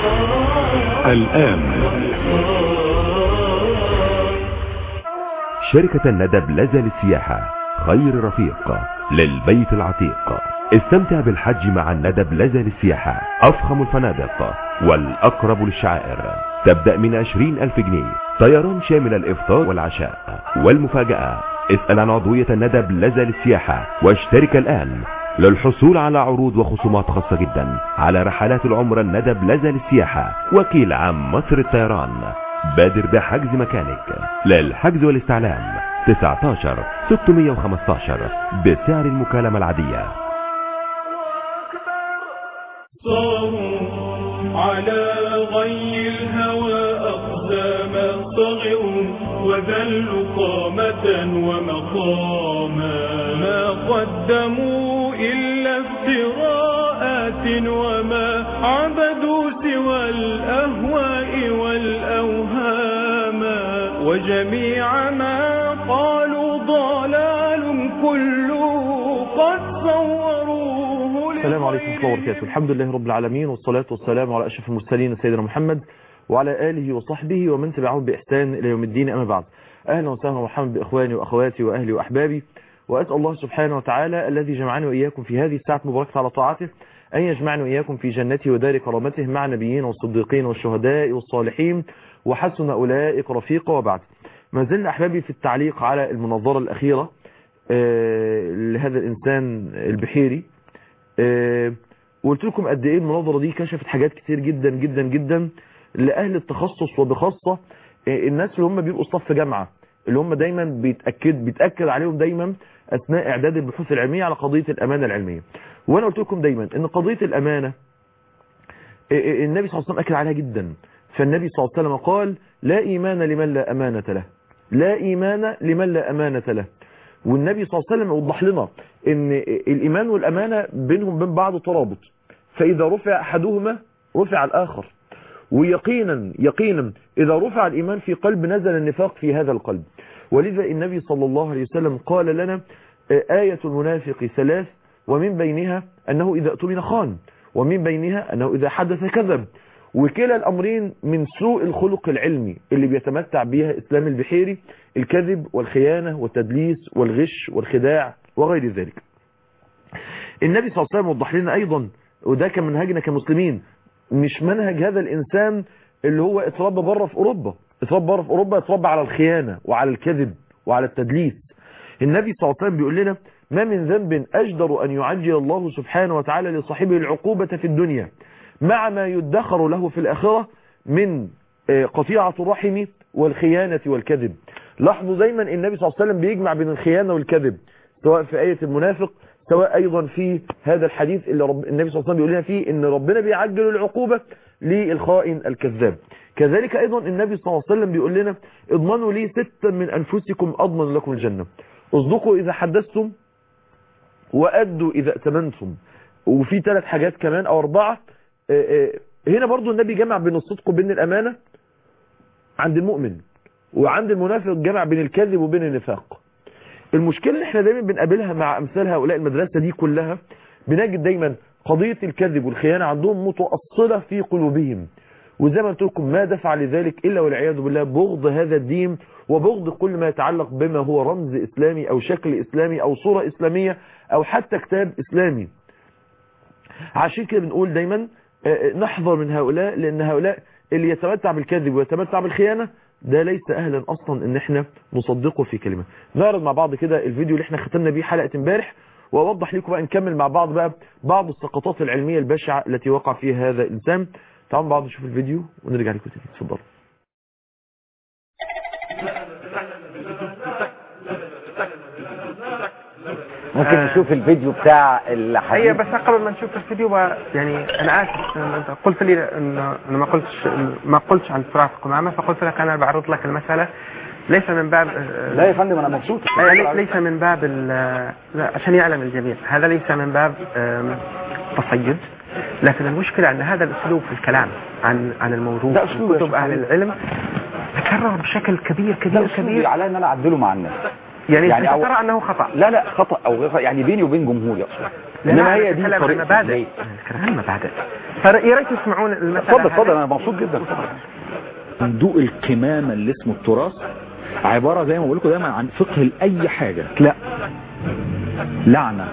الآن شركة الندى بلازا للسياحة خير رفيق للبيت العتيق استمتع بالحج مع الندى بلازا للسياحة أفخم الفنادق والأقرب للشعائر تبدأ من عشرين ألف جنيه طيران شامل الإفطار والعشاء والمفاجأة اسأل عن عضوية الندى بلازا للسياحة واشترك الآن للحصول على عروض وخصومات خاصة جدا على رحلات العمرة الندى بلازا للسياحة وكيل عام مصر الطيران بادر بحجز مكانك للحجز والاستعلام 19 615 بسعر المكالمة العادية صاروا على غي الهوى أقدام صغروا وذلوا قامة ومقاما ما قدموا إلا افتراءات وما عبدوا سوى الأهواء والأوهام وجميع ما قالوا ضلال كله قد صوروه السلام عليكم ورحمة الله وبركاته الحمد لله رب العالمين والصلاة والسلام على أشرف المرسلين سيدنا محمد وعلى آله وصحبه ومن تبعهم بإحسان إلى يوم الدين أما بعد أهلا وسهلا ومرحبا بإخواني وأخواتي وأهلي وأحبابي وأسأل الله سبحانه وتعالى الذي جمعني وإياكم في هذه الساعة المباركة على طاعته أن يجمعني وإياكم في جنته ودار كرامته مع النبيين والصديقين والشهداء والصالحين وحسن أولئك رفيقا وبعد ما زلنا أحبابي في التعليق على المنظرة الأخيرة آه، لهذا الإنسان البحيري آه، وقلت لكم قد ايه المناظره دي كشفت حاجات كتير جدا جدا جدا لاهل التخصص وبخاصه آه، الناس اللي هم بيبقوا صف جامعه اللي هم دايما بيتاكد بيتاكد عليهم دايما اثناء اعداد البحوث العلميه على قضيه الامانه العلميه وانا قلت لكم دايما ان قضيه الامانه آه، آه، النبي صلى الله عليه وسلم اكد عليها جدا فالنبي صلى الله عليه وسلم قال لا ايمان لمن لا امانه له لا ايمان لمن لا امانه له والنبي صلى الله عليه وسلم وضح لنا ان الايمان والامانه بينهم بين بعض ترابط فاذا رفع احدهما رفع الاخر ويقينا يقينا اذا رفع الايمان في قلب نزل النفاق في هذا القلب ولذا النبي صلى الله عليه وسلم قال لنا آية المنافق ثلاث ومن بينها أنه إذا أتمن خان ومن بينها أنه إذا حدث كذب وكلا الأمرين من سوء الخلق العلمي اللي بيتمتع بها إسلام البحيري الكذب والخيانة والتدليس والغش والخداع وغير ذلك النبي صلى الله عليه وسلم وضح لنا أيضا وده كان منهجنا كمسلمين مش منهج هذا الإنسان اللي هو اتربى بره في أوروبا اتربى بره في أوروبا اتربى على الخيانة وعلى الكذب وعلى التدليس النبي صلى الله عليه وسلم بيقول لنا ما من ذنب أجدر أن يعجل الله سبحانه وتعالى لصاحبه العقوبة في الدنيا مع ما يدخر له في الآخرة من قطيعة الرحم والخيانة والكذب لاحظوا دايما النبي صلى الله عليه وسلم بيجمع بين الخيانة والكذب سواء في آية المنافق سواء أيضا في هذا الحديث اللي رب النبي صلى الله عليه وسلم بيقول لنا فيه إن ربنا بيعجل العقوبة للخائن الكذاب كذلك أيضا النبي صلى الله عليه وسلم بيقول لنا اضمنوا لي ستا من أنفسكم أضمن لكم الجنة اصدقوا إذا حدثتم وأدوا إذا ائتمنتم وفي ثلاث حاجات كمان أو أربعة هنا برضو النبي جمع بين الصدق وبين الأمانة عند المؤمن وعند المنافق جمع بين الكذب وبين النفاق المشكلة اللي احنا دايما بنقابلها مع أمثال هؤلاء المدرسة دي كلها بنجد دايما قضية الكذب والخيانة عندهم متأصلة في قلوبهم وزي ما قلت لكم ما دفع لذلك إلا والعياذ بالله بغض هذا الدين وبغض كل ما يتعلق بما هو رمز إسلامي أو شكل إسلامي أو صورة إسلامية أو حتى كتاب إسلامي عشان كده بنقول دايما نحذر من هؤلاء لأن هؤلاء اللي يتمتع بالكذب ويتمتع بالخيانة ده ليس أهلا أصلا ان احنا نصدقه في كلمة نعرض مع بعض كده الفيديو اللي احنا ختمنا بيه حلقة امبارح واوضح لكم بقى نكمل مع بعض بقى بعض السقطات العلمية البشعة التي وقع فيها هذا الانسان تعالوا بعض نشوف الفيديو ونرجع لكم تاني اتفضلوا ممكن نشوف الفيديو بتاع الحديث هي بس قبل ما نشوف الفيديو بقى يعني انا اسف إن انت قلت لي ان انا ما قلتش ما قلتش عن سرعه القمامه فقلت لك انا بعرض لك المساله ليس من باب لا يا فندم انا مبسوط لا ليس من باب لا عشان يعلم الجميع هذا ليس من باب تصيد لكن المشكله ان هذا الاسلوب في الكلام عن عن الموضوع ده أسلوب يا كتب شيخ اهل خالد. العلم تكرر بشكل كبير كبير ده اسلوبي كبير على ان انا اعدله مع الناس يعني, يعني يعني أو- ترى انه خطا لا لا خطا او غير يعني بيني وبين جمهوري اصلا لا، انما لا، هي أنا دي أتكلم عن طريقه مبادئ ليه؟ أنا أتكلم عن مبادئ فيا ريت تسمعون المسألة اتفضل اتفضل هذه. انا مبسوط جدا صندوق القمامة اللي اسمه التراث عبارة زي ما بقول لكم دايما عن فقه لأي حاجة لا لعنة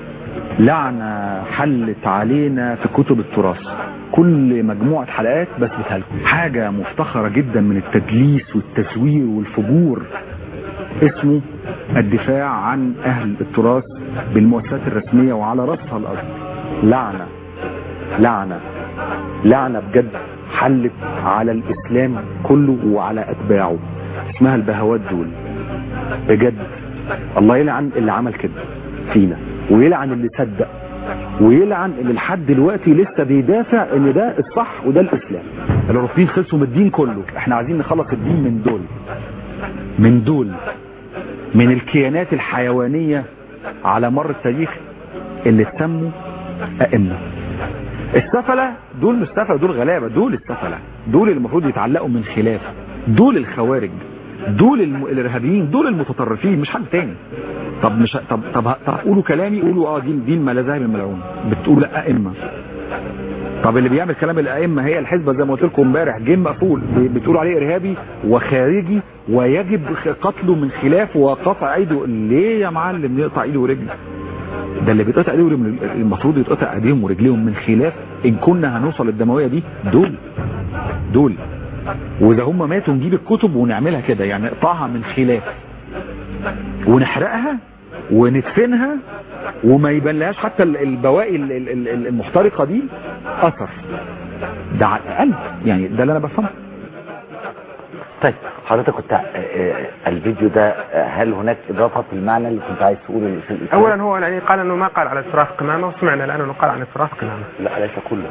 لعنة حلت علينا في كتب التراث كل مجموعة حلقات بثبتها لكم حاجة مفتخرة جدا من التدليس والتزوير والفجور اسمه الدفاع عن أهل التراث بالمؤسسات الرسمية وعلى رأسها الأرض لعنة لعنة لعنة بجد حلت على الإسلام كله وعلى أتباعه اسمها البهوات دول بجد الله يلعن اللي عمل كده فينا ويلعن اللي صدق ويلعن اللي لحد دلوقتي لسه بيدافع ان ده الصح وده الاسلام الأوروبيين خلصوا من الدين كله احنا عايزين نخلص الدين من دول من دول من الكيانات الحيوانية على مر التاريخ اللي اتسموا أئمة السفلة دول مش سفلة دول غلابة دول السفلة دول اللي المفروض يتعلقوا من خلاف دول الخوارج دول الم... الارهابيين دول المتطرفين مش حد تاني طب مش طب طب, طب قولوا كلامي قولوا اه دي دي الملاذهب الملعون بتقولوا لا ائمه طب اللي بيعمل كلام الائمه هي الحزبه زي ما قلت لكم امبارح جيم مقفول ب- بتقول عليه ارهابي وخارجي ويجب قتله من خلاف وقطع ايده ليه يا معلم يقطع ايده ورجله ده اللي بيتقطع ايده ورجله المفروض يتقطع ايديهم ورجليهم من خلاف ان كنا هنوصل للدمويه دي دول دول واذا هم ماتوا نجيب الكتب ونعملها كده يعني نقطعها من خلاف ونحرقها وندفنها وما يبانلهاش حتى ال- البواقي ال- ال- ال- المحترقه دي اثر ده على الاقل يعني ده اللي انا بفهمه طيب حضرتك كنت آه، آه، الفيديو ده آه، هل هناك اضافه في المعنى اللي كنت عايز تقوله للاستاذ إسلام؟ اولا هو يعني قال انه ما قال على التراث قمامه وسمعنا الان انه قال عن التراث قمامه لا ليس كله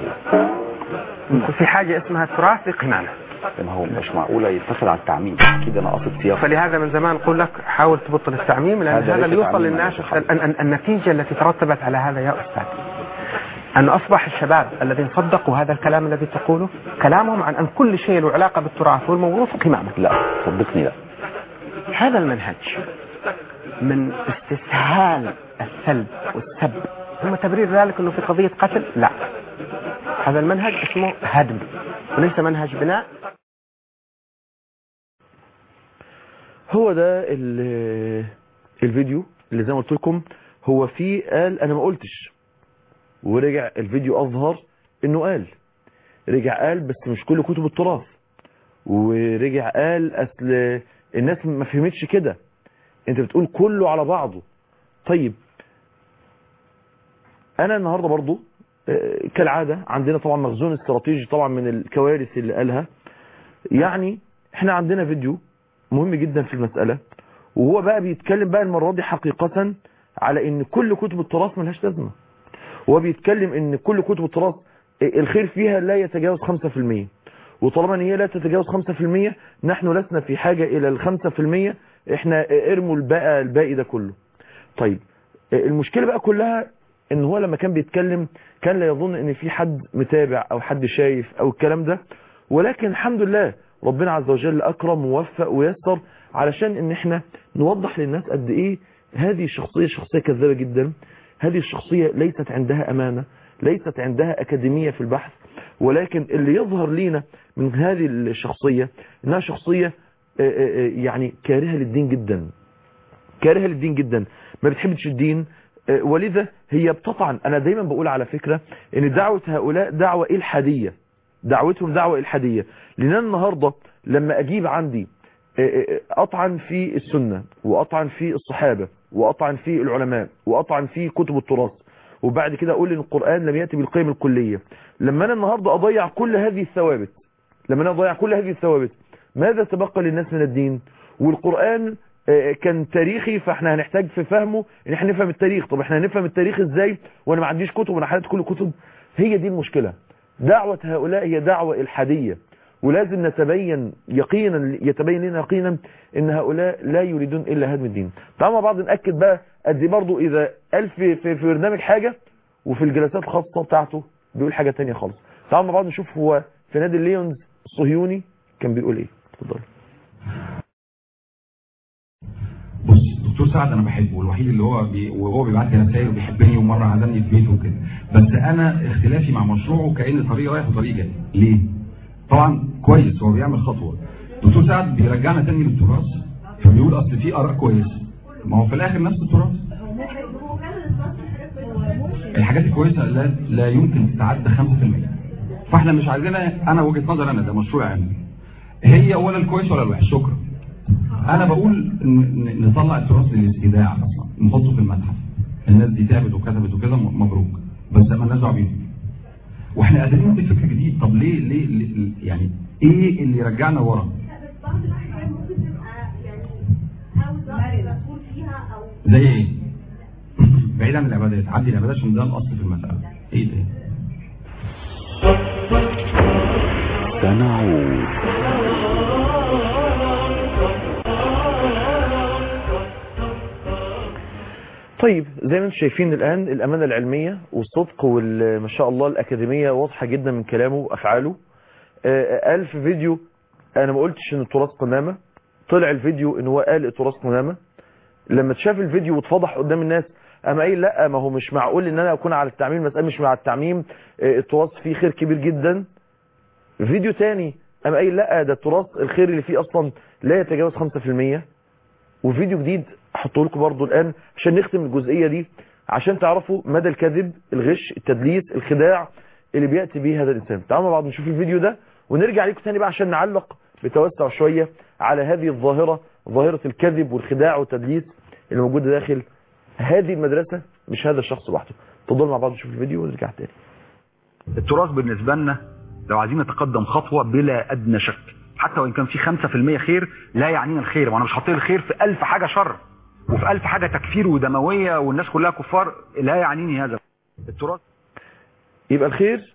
في حاجه اسمها التراث بقمامه ما هو مش معقوله يتصل على التعميم اكيد انا قصد سياق فلهذا من زمان نقول لك حاول تبطل التعميم لان هذا هذا ليس اللي يوصل تعميم للناس يا شيخ ال- ال- النتيجه التي ترتبت على هذا يا استاذ أن أصبح الشباب الذين صدقوا هذا الكلام الذي تقوله كلامهم عن أن كل شيء له علاقة بالتراث والموروث قمامة لا صدقني لا هذا المنهج من استسهال السلب والسب ثم تبرير ذلك أنه في قضية قتل لا هذا المنهج اسمه هدم وليس منهج بناء هو ده ال- الفيديو اللي زي ما قلت لكم هو فيه قال انا ما قلتش ورجع الفيديو اظهر انه قال رجع قال بس مش كل كتب التراث ورجع قال اصل الناس ما فهمتش كده انت بتقول كله على بعضه طيب انا النهارده برضو آه، كالعاده عندنا طبعا مخزون استراتيجي طبعا من الكوارث اللي قالها يعني احنا عندنا فيديو مهم جدا في المسألة وهو بقى بيتكلم بقى المرة دي حقيقة على ان كل كتب التراث ملهاش لازمة هو بيتكلم ان كل كتب التراث الخير فيها لا يتجاوز 5% وطالما ان هي لا تتجاوز 5% نحن لسنا في حاجة الى ال 5% احنا ارموا الباقي الباقي ده كله طيب المشكلة بقى كلها ان هو لما كان بيتكلم كان لا يظن ان في حد متابع او حد شايف او الكلام ده ولكن الحمد لله ربنا عز وجل اكرم ووفق ويسر علشان ان احنا نوضح للناس قد ايه هذه الشخصية شخصية كذابة جدا هذه الشخصية ليست عندها امانة ليست عندها اكاديمية في البحث ولكن اللي يظهر لينا من هذه الشخصية انها شخصية آه، آه، آه، يعني كارهة للدين جدا كارهة للدين جدا ما بتحبش الدين آه، ولذا هي بتطعن انا دايما بقول على فكرة ان دعوة هؤلاء دعوة الحادية دعوتهم دعوة الحادية لان أنا النهاردة لما اجيب عندي آه، آه، اطعن في السنة واطعن في الصحابة واطعن في العلماء واطعن في كتب التراث وبعد كده اقول ان القرآن لم يأتي بالقيم الكلية لما انا النهاردة اضيع كل هذه الثوابت لما انا اضيع كل هذه الثوابت ماذا تبقى للناس من الدين والقرآن آه، كان تاريخي فاحنا هنحتاج في فهمه ان احنا نفهم التاريخ طب احنا هنفهم التاريخ ازاي وانا ما عنديش كتب وانا حلت كل كتب هي دي المشكلة دعوة هؤلاء هي دعوة الحادية ولازم نتبين يقينا يتبين لنا يقينا ان هؤلاء لا يريدون الا هدم الدين تعالوا مع بعض ناكد بقى قد ايه برضه اذا قال في, في, في برنامج حاجه وفي الجلسات الخاصه بتاعته بيقول حاجه تانية خالص تعالوا مع بعض نشوف هو في نادي الليونز الصهيوني كان بيقول ايه اتفضل بص دكتور سعد انا بحبه الوحيد اللي هو بي وهو بيبعت لي رسائل وبيحبني ومره عزمني في بيته وكده بس انا اختلافي مع مشروعه كان طريق رايح وطريق جاي ليه؟ طبعا كويس هو بيعمل خطوه دكتور سعد بيرجعنا تاني للتراث فبيقول اصل في اراء كويسه ما هو في الاخر نفس التراث الحاجات الكويسه لا, لا يمكن تتعدى 5% فاحنا مش عايزينها انا وجهه نظر انا ده مشروع عام هي ولا الكويس ولا الوحش شكرا انا بقول ن- ن- نطلع التراث للاستيداع اصلا نحطه في المتحف الناس دي تعبت وكتبت وكده م- مبروك بس ما لناش دعوه بيهم واحنا قادرين نعمل فكر جديد طب ليه ليه, ليه يعني ايه اللي يرجعنا ورا زي ايه بعيد عن العبادات عدي العبادات عشان ده الاصل في المساله ايه ده سنعود طيب زي ما انتم شايفين الآن الأمانة العلمية والصدق وما شاء الله الأكاديمية واضحة جدا من كلامه وأفعاله آه، قال في فيديو أنا ما قلتش إن التراث قمامة طلع الفيديو إن هو قال التراث قمامة لما اتشاف الفيديو واتفضح قدام الناس اما قايل لا ما هو مش معقول ان انا اكون على التعميم مسألة مش مع التعميم آه، التراث فيه خير كبير جدا فيديو تاني اما قايل لا ده التراث الخير اللي فيه اصلا لا يتجاوز 5% وفيديو جديد احطه لكم برضو الان عشان نختم الجزئية دي عشان تعرفوا مدى الكذب الغش التدليس الخداع اللي بيأتي به هذا الانسان تعالوا مع بعض نشوف الفيديو ده ونرجع لكم تاني بقى عشان نعلق بتوسع شوية على هذه الظاهرة ظاهرة الكذب والخداع والتدليس اللي موجودة داخل هذه المدرسة مش هذا الشخص لوحده تفضلوا مع بعض نشوف الفيديو ونرجع تاني التراث بالنسبة لنا لو عايزين نتقدم خطوة بلا أدنى شك حتى وإن كان في 5% خير لا يعنينا الخير وأنا مش حاطين الخير في ألف حاجة شر وفي ألف حاجة تكفير ودموية والناس كلها كفار لا يعنيني هذا التراث يبقى الخير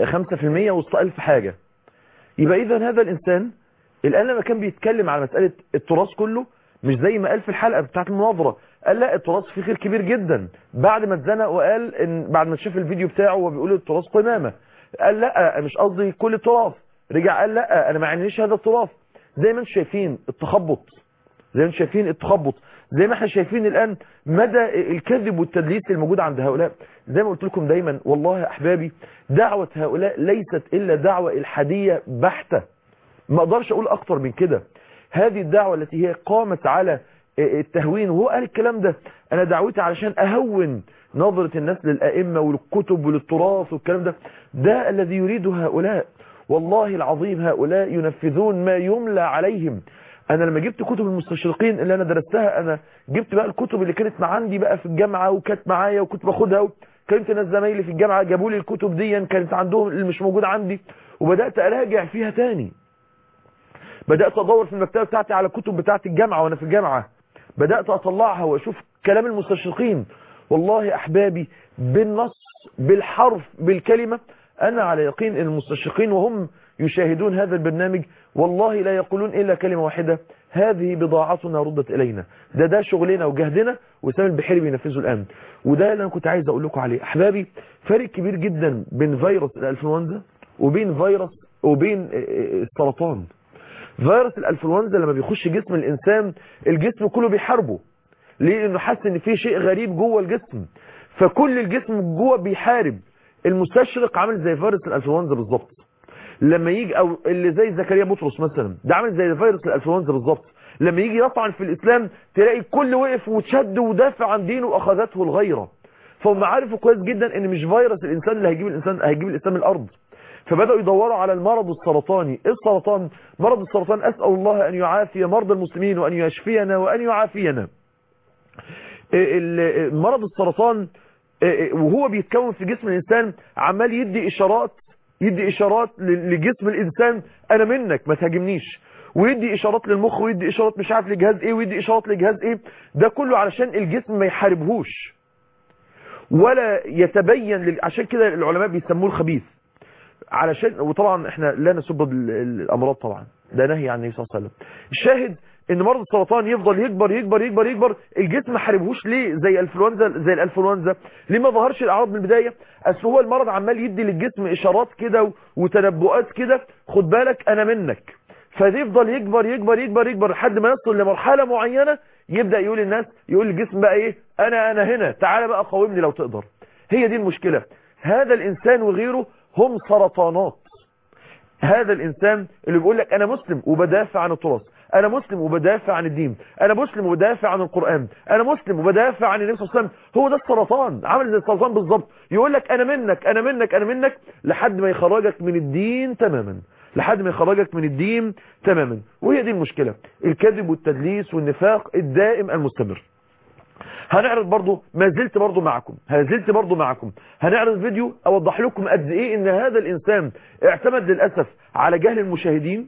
5% وسط ألف حاجة يبقى إذا هذا الإنسان الآن لما كان بيتكلم على مسألة التراث كله مش زي ما قال في الحلقة بتاعت المناظرة قال لا التراث فيه خير كبير جدا بعد ما اتزنق وقال إن بعد ما شاف الفيديو بتاعه وهو بيقول التراث قمامة قال لا مش قصدي كل التراث رجع قال لا انا ما يعنيش هذا التراث زي ما انتم شايفين التخبط زي ما انتم شايفين التخبط زي ما احنا شايفين الان مدى الكذب والتدليس الموجود عند هؤلاء زي ما قلت لكم دايما والله يا احبابي دعوة هؤلاء ليست الا دعوة الحادية بحتة ما اقدرش اقول اكتر من كده هذه الدعوة التي هي قامت على التهوين وهو قال الكلام ده انا دعوتي علشان اهون نظرة الناس للائمة وللكتب وللتراث والكلام ده ده الذي يريده هؤلاء والله العظيم هؤلاء ينفذون ما يملى عليهم انا لما جبت كتب المستشرقين اللي انا درستها انا جبت بقى الكتب اللي كانت مع عندي بقى في الجامعة وكانت معايا وكنت باخدها كنت ناس زمايلي في الجامعة جابوا لي الكتب دي كانت عندهم اللي مش موجود عندي وبدأت اراجع فيها تاني بدأت ادور في المكتبة بتاعتي على الكتب بتاعت الجامعة وانا في الجامعة بدأت اطلعها واشوف كلام المستشرقين والله يا احبابي بالنص بالحرف بالكلمة انا على يقين ان المستشرقين وهم يشاهدون هذا البرنامج والله لا يقولون الا كلمة واحدة هذه بضاعتنا ردت الينا ده ده شغلنا وجهدنا وسام البحيري بينفذه الان وده اللي انا كنت عايز اقول لكم عليه احبابي فرق كبير جدا بين فيروس الانفلونزا وبين فيروس وبين السرطان فيروس الانفلونزا لما بيخش جسم الانسان الجسم كله بيحاربه ليه انه حاسس ان في شيء غريب جوه الجسم فكل الجسم جوه بيحارب المستشرق عامل زي فيروس الانفلونزا بالظبط لما يجي او اللي زي زكريا بطرس مثلا ده عامل زي فيروس الانفلونزا بالظبط لما يجي يطعن في الاسلام تلاقي الكل وقف وتشد ودافع عن دينه واخذته الغيره فهم عارفوا كويس جدا ان مش فيروس الانسان اللي هيجيب الانسان هيجيب الاسلام الارض فبدأوا يدوروا على المرض السرطاني ايه السرطان مرض السرطان اسأل الله ان يعافي مرضى المسلمين وان يشفينا وان يعافينا مرض السرطان وهو بيتكون في جسم الانسان عمال يدي اشارات يدي اشارات لجسم الانسان انا منك ما تهاجمنيش ويدي اشارات للمخ ويدي اشارات مش عارف لجهاز ايه ويدي اشارات لجهاز ايه ده كله علشان الجسم ما يحاربهوش ولا يتبين لل... عشان كده العلماء بيسموه الخبيث علشان وطبعا احنا لا نسب الامراض طبعا ده نهي عن النبي صلى الله عليه وسلم الشاهد ان مرض السرطان يفضل يكبر يكبر يكبر يكبر الجسم ما حاربهوش ليه زي الانفلونزا زي الانفلونزا ليه ما ظهرش الاعراض من البدايه اصل هو المرض عمال يدي للجسم اشارات كده وتنبؤات كده خد بالك انا منك فيفضل يكبر يكبر يكبر يكبر لحد ما يصل لمرحله معينه يبدا يقول للناس يقول الجسم بقى ايه انا انا هنا تعالى بقى قاومني لو تقدر هي دي المشكله هذا الانسان وغيره هم سرطانات هذا الانسان اللي بيقول لك انا مسلم وبدافع عن التراث انا مسلم وبدافع عن الدين انا مسلم وبدافع عن القرآن انا مسلم وبدافع عن النبي صلى الله عليه وسلم هو ده السرطان عامل زي السرطان بالظبط يقول لك انا منك انا منك انا منك لحد ما يخرجك من الدين تماما لحد ما يخرجك من الدين تماما وهي دي المشكلة الكذب والتدليس والنفاق الدائم المستمر هنعرض برضو ما زلت برضو معكم ما زلت برضو معكم هنعرض فيديو اوضح لكم قد ايه ان هذا الانسان اعتمد للأسف على جهل المشاهدين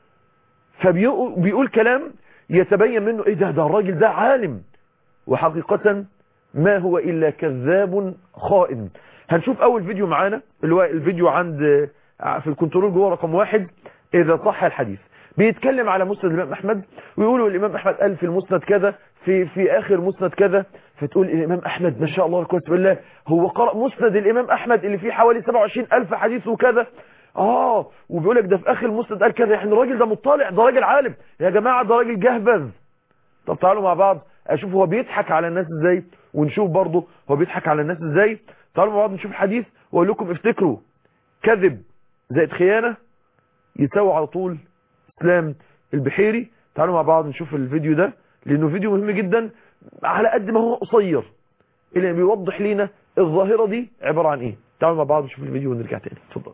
فبيقول كلام يتبين منه ايه ده ده الراجل ده عالم وحقيقة ما هو الا كذاب خائن هنشوف اول فيديو معانا اللي هو الفيديو عند في الكنترول جوه رقم واحد اذا صح الحديث بيتكلم على مسند الامام احمد ويقولوا الامام احمد قال في المسند كذا في في اخر مسند كذا فتقول الامام احمد ما شاء الله الكويس بالله هو قرأ مسند الامام احمد اللي فيه حوالي 27 الف حديث وكذا اه وبيقول لك ده في اخر المسند قال كذا يعني الراجل ده مطلع ده راجل عالم يا جماعه ده راجل جهبذ طب تعالوا مع بعض اشوف هو بيضحك على الناس ازاي ونشوف برضه هو بيضحك على الناس ازاي تعالوا مع بعض نشوف الحديث واقول لكم افتكروا كذب زائد خيانه يساوي على طول اسلام البحيري تعالوا مع بعض نشوف الفيديو ده لانه فيديو مهم جدا على قد ما هو قصير اللي بيوضح لنا الظاهره دي عباره عن ايه تعالوا مع بعض نشوف الفيديو ونرجع تاني اتفضل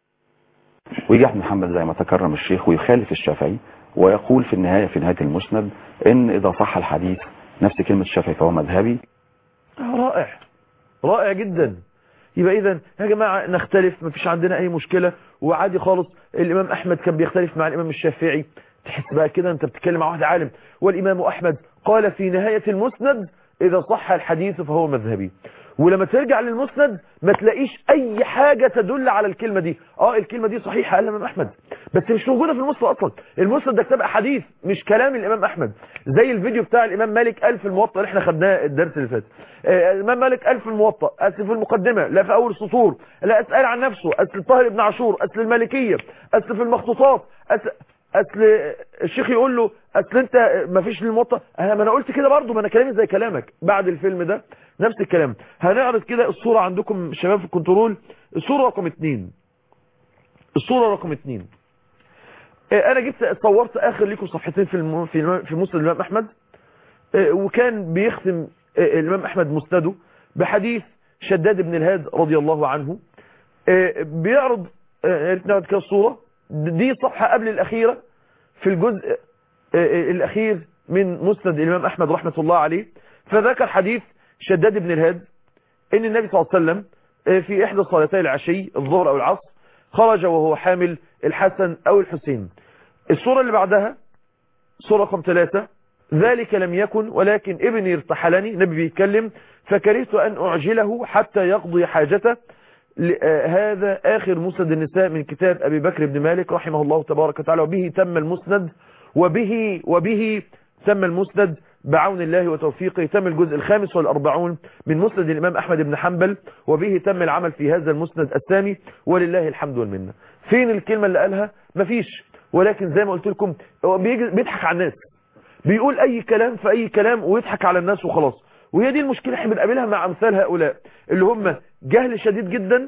ويجي احمد محمد زي ما تكرم الشيخ ويخالف الشافعي ويقول في النهاية في نهاية المسند ان اذا صح الحديث نفس كلمة الشافعي فهو مذهبي رائع رائع جدا يبقى اذا يا جماعة نختلف مفيش عندنا اي مشكلة وعادي خالص الامام احمد كان بيختلف مع الامام الشافعي تحس بقى كده انت بتتكلم مع واحد عالم والامام احمد قال في نهاية المسند اذا صح الحديث فهو مذهبي ولما ترجع للمسند ما تلاقيش اي حاجة تدل على الكلمة دي اه الكلمة دي صحيحة قال الامام احمد بس مش موجودة في المسند اصلا المسند ده كتاب احاديث مش كلام الامام احمد زي الفيديو بتاع الامام مالك قال في الموطأ اللي احنا خدناه الدرس اللي فات آه الامام مالك قال في الموطأ اصل في المقدمة لا في اول السطور لا اسأل عن نفسه اصل الطاهر ابن عاشور اصل المالكية اصل في المخطوطات اصل اصل الشيخ يقول له اصل انت ما فيش للموطأ انا ما انا قلت كده برضه ما انا كلامي زي كلامك بعد الفيلم ده نفس الكلام هنعرض كده الصورة عندكم شباب في الكنترول الصورة رقم اتنين الصورة رقم اتنين انا جبت صورت اخر ليكم صفحتين في الم... في في مسند الامام احمد وكان بيختم الامام احمد مسنده بحديث شداد بن الهاد رضي الله عنه بيعرض نعرض كده الصورة دي صفحة قبل الاخيرة في الجزء الاخير من مسند الامام احمد رحمة الله عليه فذكر حديث شداد بن الهاد ان النبي صلى الله عليه وسلم في احدى صلاتي العشي الظهر او العصر خرج وهو حامل الحسن او الحسين الصورة اللي بعدها صورة رقم ثلاثة ذلك لم يكن ولكن ابني ارتحلني نبي بيتكلم فكرهت ان اعجله حتى يقضي حاجته هذا اخر مسند النساء من كتاب ابي بكر بن مالك رحمه الله تبارك وتعالى وبه تم المسند وبه وبه تم المسند بعون الله وتوفيقه تم الجزء الخامس والأربعون من مسند الإمام أحمد بن حنبل وبه تم العمل في هذا المسند الثاني ولله الحمد والمنة فين الكلمة اللي قالها مفيش ولكن زي ما قلت لكم هو بيضحك على الناس بيقول أي كلام في أي كلام ويضحك على الناس وخلاص وهي دي المشكلة احنا بنقابلها مع أمثال هؤلاء اللي هم جهل شديد جدا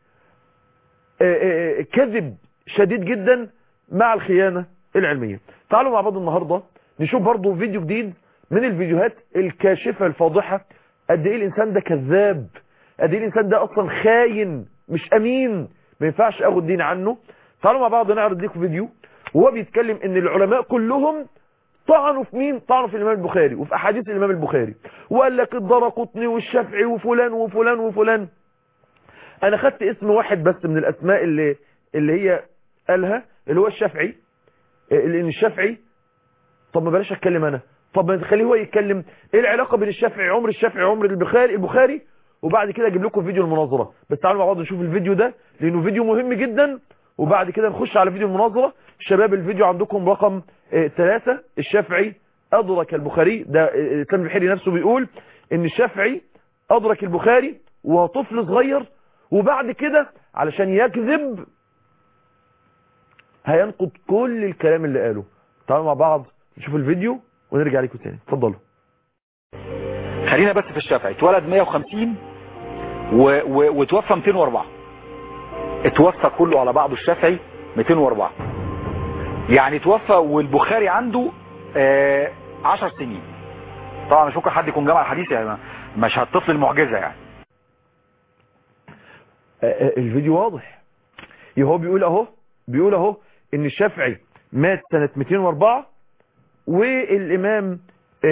كذب شديد جدا مع الخيانة العلمية تعالوا مع بعض النهاردة نشوف برضو فيديو جديد من الفيديوهات الكاشفة الفاضحة قد ايه الانسان ده كذاب قد ايه الانسان ده اصلا خاين مش امين ما ينفعش اخد دين عنه تعالوا مع بعض نعرض لكم فيديو وهو بيتكلم ان العلماء كلهم طعنوا في مين طعنوا في الامام البخاري وفي احاديث الامام البخاري وقال لك الدرقطني والشافعي وفلان وفلان وفلان انا خدت اسم واحد بس من الاسماء اللي اللي هي قالها اللي هو الشافعي لان الشافعي طب ما بلاش اتكلم انا طب ما تخليه هو يتكلم ايه العلاقه بين الشافعي عمر الشافعي عمر البخاري البخاري وبعد كده اجيب لكم فيديو المناظره بس تعالوا مع بعض نشوف الفيديو ده لانه فيديو مهم جدا وبعد كده نخش على فيديو المناظره شباب الفيديو عندكم رقم ثلاثة الشافعي ادرك البخاري ده الاسلام البحيري نفسه بيقول ان الشافعي ادرك البخاري وهو طفل صغير وبعد كده علشان يكذب هينقض كل الكلام اللي قاله تعالوا مع بعض نشوف الفيديو ونرجع لكم تاني اتفضلوا خلينا بس في الشافعي اتولد 150 و... و... وتوفى 204 اتوفى كله على بعضه الشافعي 204 يعني توفى والبخاري عنده آه 10 سنين طبعا مش ممكن حد يكون جمع الحديث يعني مش هتطفل المعجزة يعني آه، آه، الفيديو واضح يبقى هو بيقول اهو بيقول اهو ان الشافعي مات سنة 204 والامام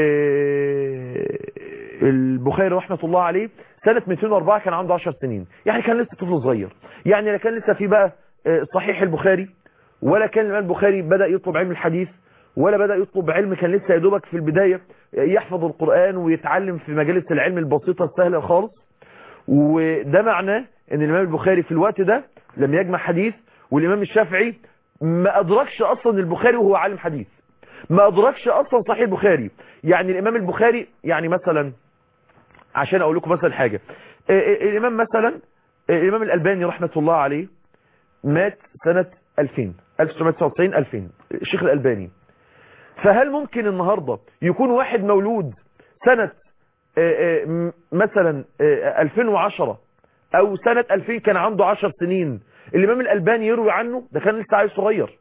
آه، البخاري رحمة الله عليه سنة 204 كان عنده 10 سنين يعني كان لسه طفل صغير يعني لا كان لسه في بقى آه، صحيح البخاري ولا كان الامام البخاري بدأ يطلب علم الحديث ولا بدأ يطلب علم كان لسه يا دوبك في البداية يحفظ القرآن ويتعلم في مجالس العلم البسيطة السهلة خالص وده معناه ان الامام البخاري في الوقت ده لم يجمع حديث والامام الشافعي ما ادركش اصلا البخاري وهو عالم حديث ما ادركش اصلا صحيح البخاري يعني الامام البخاري يعني مثلا عشان اقول لكم مثلا حاجة آه، آه، الامام مثلا آه، الامام الالباني رحمة الله عليه مات سنة 2000 1999 2000 الشيخ الالباني فهل ممكن النهاردة يكون واحد مولود سنة آه، آه، م- مثلا آه، 2010 او سنة 2000 كان عنده 10 سنين الامام الالباني يروي عنه ده كان لسه عيل صغير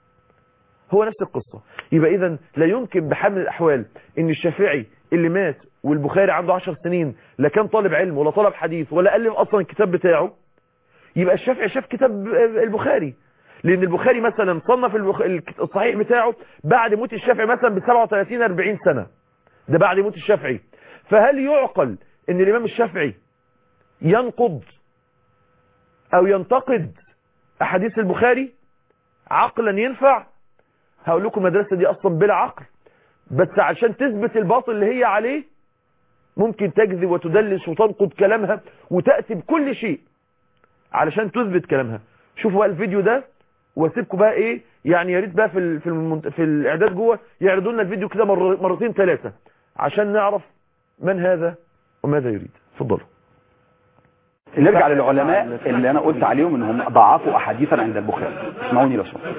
هو نفس القصة يبقى اذا لا يمكن بحال من الاحوال ان الشافعي اللي مات والبخاري عنده 10 سنين لا كان طالب علم ولا طالب حديث ولا الف اصلا الكتاب بتاعه يبقى الشافعي شاف كتاب البخاري لان البخاري مثلا صنف البخ... الصحيح بتاعه بعد موت الشافعي مثلا ب 37 40 سنة ده بعد موت الشافعي فهل يعقل ان الامام الشافعي ينقض او ينتقد احاديث البخاري عقلا ينفع هقول لكم المدرسة دي اصلا بلا عقل بس عشان تثبت الباطل اللي هي عليه ممكن تكذب وتدلس وتنقض كلامها وتأتي بكل شيء علشان تثبت كلامها شوفوا بقى الفيديو ده واسيبكم بقى ايه يعني يا ريت بقى في ال- في المنت... في الاعداد جوه يعرضوا لنا الفيديو كده مر... مرتين ثلاثه عشان نعرف من هذا وماذا يريد اتفضلوا نرجع للعلماء اللي انا قلت عليهم انهم ضعفوا احاديثا عند البخاري اسمعوني لو سمحتوا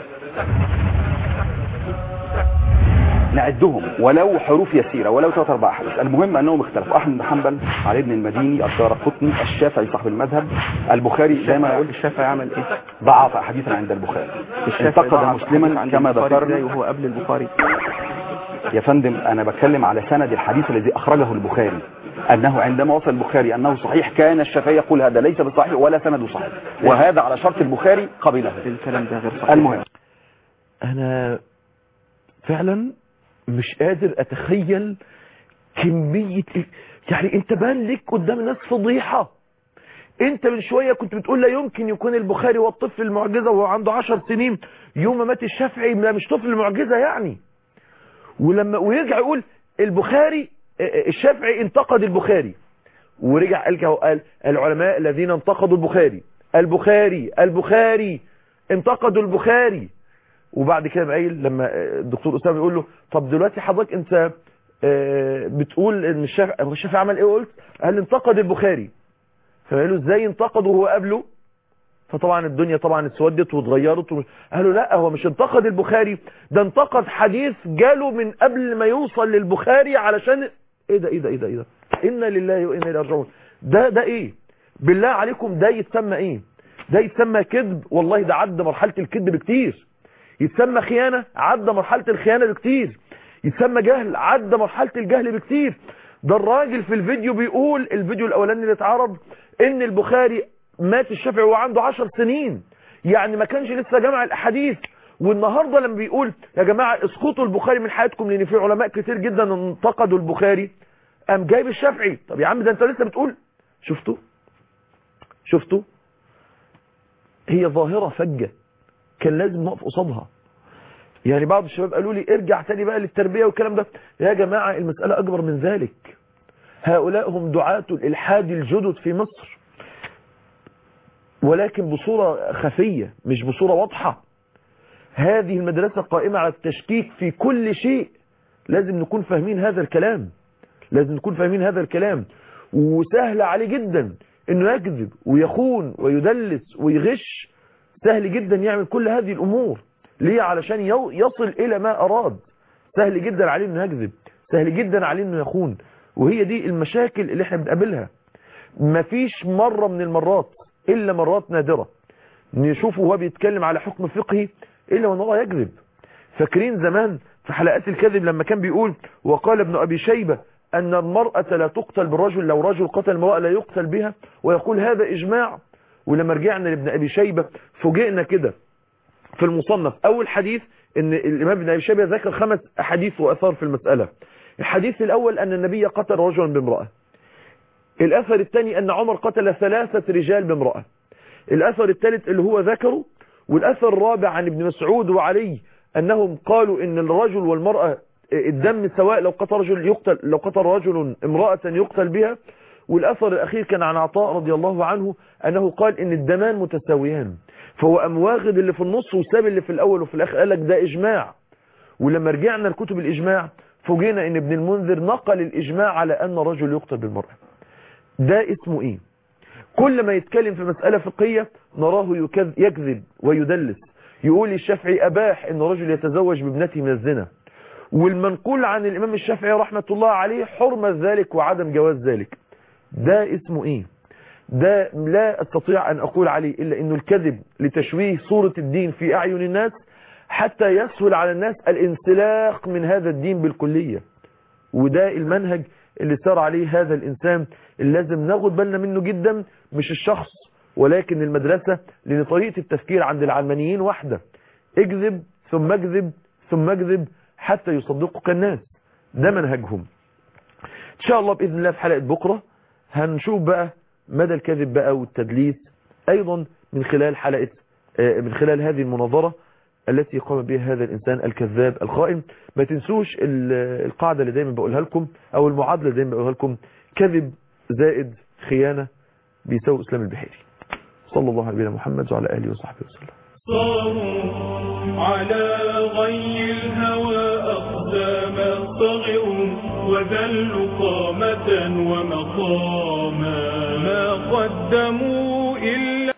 نعدهم ولو حروف يسيرة ولو ثلاث اربع احاديث المهم انهم اختلفوا احمد بن حنبل علي بن المديني الدار قطني الشافعي صاحب المذهب البخاري زي ما قلت الشافعي عمل ايه ضعف احاديثا عند البخاري انتقد مسلما كما ذكرنا وهو قبل البخاري يا فندم انا بتكلم على سند الحديث الذي اخرجه البخاري انه عندما وصل البخاري انه صحيح كان الشافعي يقول هذا ليس بصحيح ولا سند صحيح وهذا على شرط البخاري قبله الكلام ده غير صحيح المهم انا فعلا مش قادر اتخيل كمية ال- يعني انت بان لك قدام الناس فضيحة انت من شوية كنت بتقول لا يمكن يكون البخاري هو الطفل المعجزة وهو عنده عشر سنين يوم ما مات الشافعي لا مش طفل المعجزة يعني ولما ويرجع يقول البخاري اه، اه، الشافعي انتقد البخاري ورجع قال كده قال العلماء الذين انتقدوا البخاري البخاري البخاري انتقدوا البخاري وبعد كده قام قايل لما آه، الدكتور اسامه يقول له طب دلوقتي حضرتك انت آه، بتقول ان الشافعي هو الشافعي عمل ايه قلت قال انتقد البخاري فقال له ازاي انتقد وهو قبله فطبعا الدنيا طبعا اتسودت واتغيرت ومش... قالوا لا هو مش انتقد البخاري ده انتقد حديث جاله من قبل ما يوصل للبخاري علشان ايه ده ايه ده ايه ده ايه ده انا لله وانا اليه راجعون ده ده ايه بالله عليكم ده يتسمى ايه ده يتسمى كذب والله ده عدى مرحله الكذب بكتير يتسمى خيانة عدى مرحلة الخيانة بكتير يتسمى جهل عدى مرحلة الجهل بكتير ده الراجل في الفيديو بيقول الفيديو الاولاني اللي اتعرض ان البخاري مات الشافعي وهو عنده عشر سنين يعني ما كانش لسه جمع الاحاديث والنهاردة لما بيقول يا جماعة اسقطوا البخاري من حياتكم لان في علماء كتير جدا انتقدوا البخاري قام جايب الشافعي طب يا عم ده انت لسه بتقول شفتوا شفتوا هي ظاهرة فجة كان لازم نقف قصادها يعني بعض الشباب قالوا لي ارجع تاني بقى للتربية والكلام ده يا جماعة المسألة أكبر من ذلك هؤلاء هم دعاة الإلحاد الجدد في مصر ولكن بصورة خفية مش بصورة واضحة هذه المدرسة قائمة على التشكيك في كل شيء لازم نكون فاهمين هذا الكلام لازم نكون فاهمين هذا الكلام وسهل عليه جدا انه يكذب ويخون ويدلس ويغش سهل جدا يعمل كل هذه الامور ليه علشان يو- يصل الى ما اراد سهل جدا عليه انه يكذب سهل جدا عليه انه يخون وهي دي المشاكل اللي احنا بنقابلها مفيش مرة من المرات الا مرات نادرة نشوفه وهو بيتكلم على حكم فقهي الا وان هو يكذب فاكرين زمان في حلقات الكذب لما كان بيقول وقال ابن ابي شيبة ان المرأة لا تقتل بالرجل لو رجل قتل المرأة لا يقتل بها ويقول هذا اجماع ولما رجعنا لابن ابي شيبة فوجئنا كده في المصنف اول حديث ان الامام ابن ابي شيبة ذكر خمس احاديث واثار في المسألة الحديث الاول ان النبي قتل رجلا بامرأة الاثر الثاني ان عمر قتل ثلاثة رجال بامرأة الاثر الثالث اللي هو ذكره والاثر الرابع عن ابن مسعود وعلي انهم قالوا ان الرجل والمرأة الدم سواء لو قتل رجل يقتل لو قتل رجل امرأة يقتل بها والاثر الاخير كان عن عطاء رضي الله عنه انه قال ان الدمان متساويان فهو قام واخد اللي في النص وساب اللي في الاول وفي الاخر قال لك ده اجماع ولما رجعنا لكتب الاجماع فوجئنا ان ابن المنذر نقل الاجماع على ان الرجل يقتل بالمرأة ده اسمه ايه كل ما يتكلم في مسألة فقهية نراه يكذ- يكذب ويدلس يقول الشافعي أباح أن رجل يتزوج بابنته من الزنا والمنقول عن الإمام الشافعي رحمة الله عليه حرمة ذلك وعدم جواز ذلك ده اسمه ايه ده لا استطيع ان اقول عليه الا انه الكذب لتشويه صورة الدين في اعين الناس حتى يسهل على الناس الانسلاخ من هذا الدين بالكلية وده المنهج اللي سار عليه هذا الانسان اللي لازم ناخد بالنا منه جدا مش الشخص ولكن المدرسة لان طريقة التفكير عند العلمانيين واحدة اكذب ثم اكذب ثم اكذب حتى يصدقك الناس ده منهجهم ان شاء الله باذن الله في حلقة بكرة هنشوف بقى مدى الكذب بقى والتدليس ايضا من خلال حلقة آه، من خلال هذه المناظرة التي قام بها هذا الانسان الكذاب الخائن ما تنسوش ال- القاعدة اللي دايما بقولها لكم او المعادلة اللي دايما بقولها لكم كذب زائد خيانة بيساوي اسلام البحيري صلى الله على نبينا محمد وعلى اله وصحبه وسلم صاروا على غي الهوى أقداما صغروا وذلوا قامة ومقاما ما قدموا